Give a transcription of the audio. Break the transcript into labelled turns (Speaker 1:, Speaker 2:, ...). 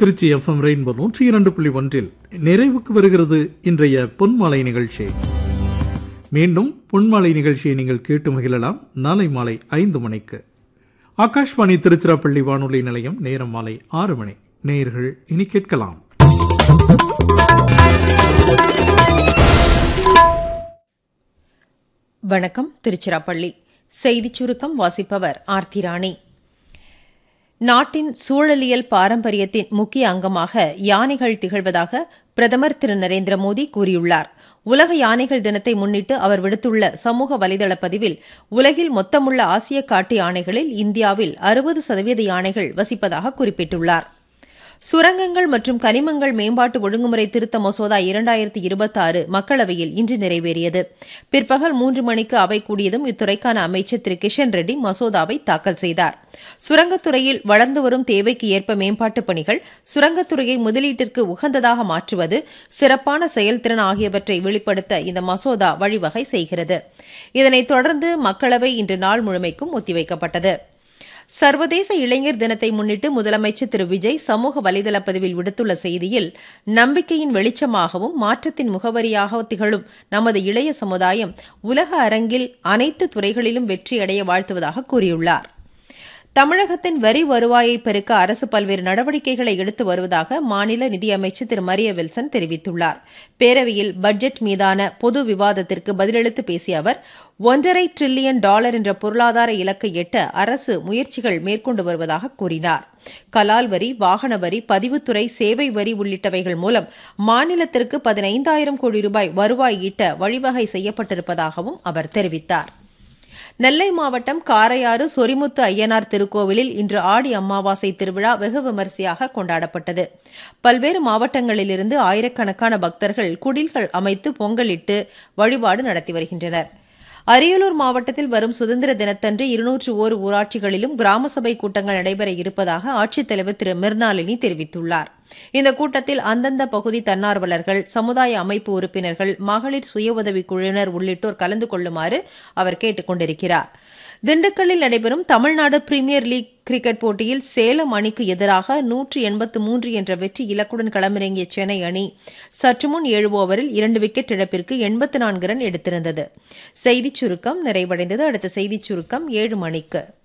Speaker 1: Trichy FM rainbow நூற்றி இரண்டு புள்ளி ஒன்றில் நிறைவுக்கு வருகிறது இன்றைய பொன்மாலை நிகழ்ச்சி மீண்டும் பொன்மாலை நிகழ்ச்சியை நீங்கள் கேட்டு மகிழலாம் நாளை மாலை ஐந்து மணிக்கு ஆகாஷ்வாணி திருச்சிராப்பள்ளி வானொலி நிலையம் நேரம் மாலை ஆறு மணி நேயர்கள் இனி கேட்கலாம்
Speaker 2: வணக்கம் திருச்சிராப்பள்ளி செய்திச் சுருக்கம் வாசிப்பவர் ஆர்த்தி ராணி நாட்டின் சூழலியல் பாரம்பரியத்தின் முக்கிய அங்கமாக யானைகள் திகழ்வதாக பிரதமர் திரு நரேந்திர மோடி கூறியுள்ளார் உலக யானைகள் தினத்தை முன்னிட்டு அவர் விடுத்துள்ள சமூக வலைதள பதிவில் உலகில் மொத்தமுள்ள ஆசிய காட்டு யானைகளில் இந்தியாவில் அறுபது சதவீத யானைகள் வசிப்பதாக குறிப்பிட்டுள்ளார் சுரங்கங்கள் மற்றும் கனிமங்கள் மேம்பாட்டு ஒழுங்குமுறை திருத்த மசோதா இரண்டாயிரத்தி இருபத்தாறு மக்களவையில் இன்று நிறைவேறியது பிற்பகல் மூன்று மணிக்கு அவை கூடியதும் இத்துறைக்கான அமைச்சர் திரு கிஷன் ரெட்டி மசோதாவை தாக்கல் செய்தார் சுரங்கத்துறையில் வளர்ந்து வரும் தேவைக்கு ஏற்ப மேம்பாட்டுப் பணிகள் சுரங்கத்துறையை முதலீட்டிற்கு உகந்ததாக மாற்றுவது சிறப்பான செயல்திறன் ஆகியவற்றை வெளிப்படுத்த இந்த மசோதா வழிவகை செய்கிறது இதனைத் தொடர்ந்து மக்களவை இன்று நாள் முழுமைக்கும் ஒத்திவைக்கப்பட்டது சர்வதேச இளைஞர் தினத்தை முன்னிட்டு முதலமைச்சர் திரு விஜய் சமூக வலைதள பதிவில் விடுத்துள்ள செய்தியில் நம்பிக்கையின் வெளிச்சமாகவும் மாற்றத்தின் முகவரியாக திகழும் நமது இளைய சமுதாயம் உலக அரங்கில் அனைத்து துறைகளிலும் வெற்றியடைய வாழ்த்துவதாக கூறியுள்ளார் தமிழகத்தின் வரி வருவாயை பெருக்க அரசு பல்வேறு நடவடிக்கைகளை எடுத்து வருவதாக மாநில நிதியமைச்சர் திரு மரிய வில்சன் தெரிவித்துள்ளார் பேரவையில் பட்ஜெட் மீதான பொது விவாதத்திற்கு பதிலளித்து பேசிய அவர் ஒன்றரை டிரில்லியன் டாலர் என்ற பொருளாதார இலக்கை எட்ட அரசு முயற்சிகள் மேற்கொண்டு வருவதாக கூறினார் கலால் வரி வாகன வரி பதிவுத்துறை சேவை வரி உள்ளிட்டவைகள் மூலம் மாநிலத்திற்கு பதினைந்தாயிரம் கோடி ரூபாய் வருவாய் ஈட்ட வழிவகை செய்யப்பட்டிருப்பதாகவும் அவர் தெரிவித்தார் நெல்லை மாவட்டம் காரையாறு சொரிமுத்து ஐயனார் திருக்கோவிலில் இன்று ஆடி அமாவாசை திருவிழா வெகு விமரிசையாக கொண்டாடப்பட்டது பல்வேறு மாவட்டங்களிலிருந்து ஆயிரக்கணக்கான பக்தர்கள் குடில்கள் அமைத்து பொங்கலிட்டு வழிபாடு நடத்தி வருகின்றனர் அரியலூர் மாவட்டத்தில் வரும் சுதந்திர தினத்தன்று இருநூற்று ஓரு ஊராட்சிகளிலும் கிராம சபை கூட்டங்கள் நடைபெற இருப்பதாக ஆட்சித்தலைவர் திரு மிர்னாலினி தெரிவித்துள்ளார் இந்த கூட்டத்தில் அந்தந்த பகுதி தன்னார்வலர்கள் சமுதாய அமைப்பு உறுப்பினர்கள் மகளிர் சுய உதவி குழுவினர் உள்ளிட்டோர் கலந்து கொள்ளுமாறு அவர் கேட்டுக் கொண்டிருக்கிறார் திண்டுக்கல்லில் நடைபெறும் தமிழ்நாடு பிரீமியர் லீக் கிரிக்கெட் போட்டியில் சேலம் அணிக்கு எதிராக நூற்று எண்பத்து மூன்று என்ற வெற்றி இலக்குடன் களமிறங்கிய சென்னை அணி சற்று முன் ஏழு ஓவரில் இரண்டு விக்கெட் இழப்பிற்கு எண்பத்து நான்கு ரன் எடுத்திருந்தது செய்திச் சுருக்கம் நிறைவடைந்தது அடுத்த செய்திச் சுருக்கம் ஏழு மணிக்கு